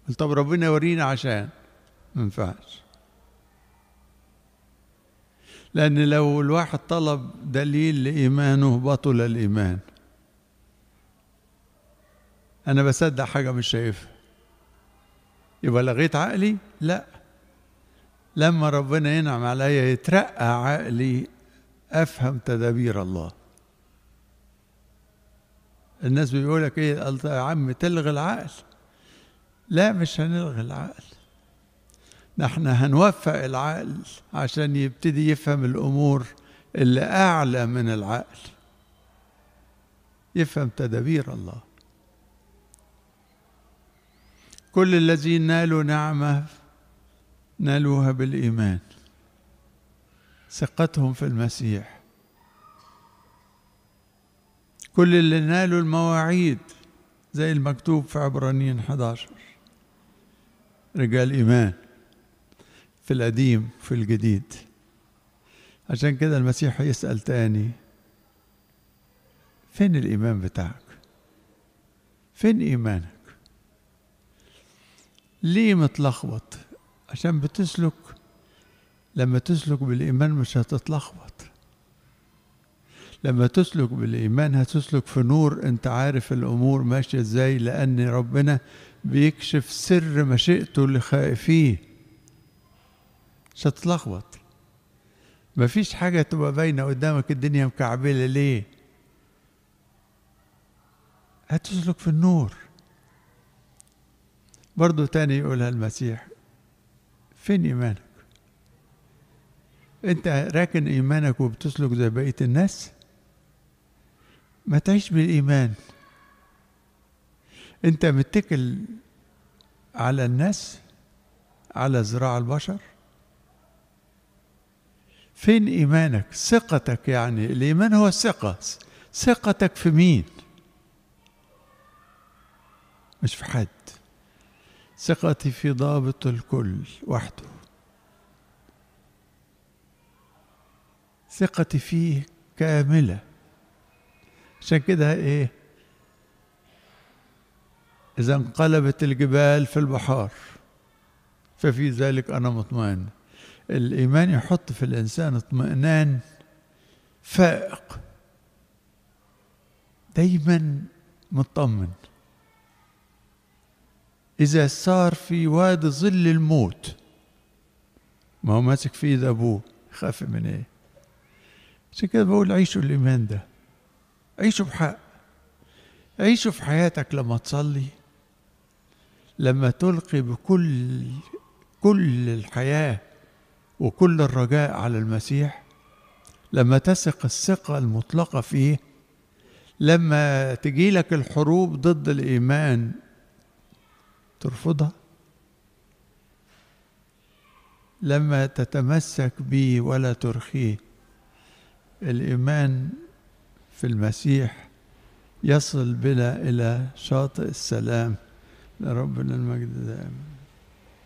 قلت طب ربنا يورينا عشان ما ينفعش لأن لو الواحد طلب دليل لإيمانه بطل الإيمان أنا بصدق حاجة مش شايفها يبقى لغيت عقلي؟ لا لما ربنا ينعم عليا يترقى عقلي أفهم تدابير الله الناس بيقولك ايه قلت يا عم تلغي العقل لا مش هنلغي العقل نحن هنوفق العقل عشان يبتدي يفهم الامور اللي اعلى من العقل يفهم تدابير الله كل الذين نالوا نعمه نالوها بالايمان ثقتهم في المسيح كل اللي نالوا المواعيد زي المكتوب في عبرانيين 11 رجال إيمان في القديم في الجديد عشان كده المسيح يسأل تاني فين الإيمان بتاعك فين إيمانك ليه متلخبط عشان بتسلك لما تسلك بالإيمان مش هتتلخبط لما تسلك بالإيمان هتسلك في نور أنت عارف الأمور ماشية إزاي لأن ربنا بيكشف سر مشيئته لخائفيه مش هتتلخبط مفيش حاجة تبقى باينة قدامك الدنيا مكعبلة ليه هتسلك في النور برضو تاني يقولها المسيح فين إيمانك انت راكن ايمانك وبتسلك زي بقيه الناس ما تعيش بالايمان انت متكل على الناس على ذراع البشر فين ايمانك ثقتك يعني الايمان هو الثقه ثقتك في مين مش في حد ثقتي في ضابط الكل وحده ثقتي فيه كاملة عشان كده ايه إذا انقلبت الجبال في البحار ففي ذلك أنا مطمئن الإيمان يحط في الإنسان اطمئنان فائق دايما مطمن إذا صار في وادي ظل الموت ما هو ماسك في إيد أبوه خاف من إيه عشان كده بقول عيشوا الإيمان ده عيشوا بحق عيشوا في حياتك لما تصلي لما تلقي بكل كل الحياة وكل الرجاء على المسيح لما تثق الثقة المطلقة فيه لما تجي لك الحروب ضد الإيمان ترفضها لما تتمسك به ولا ترخيه الإيمان في المسيح يصل بنا إلى شاطئ السلام لربنا المجد دائما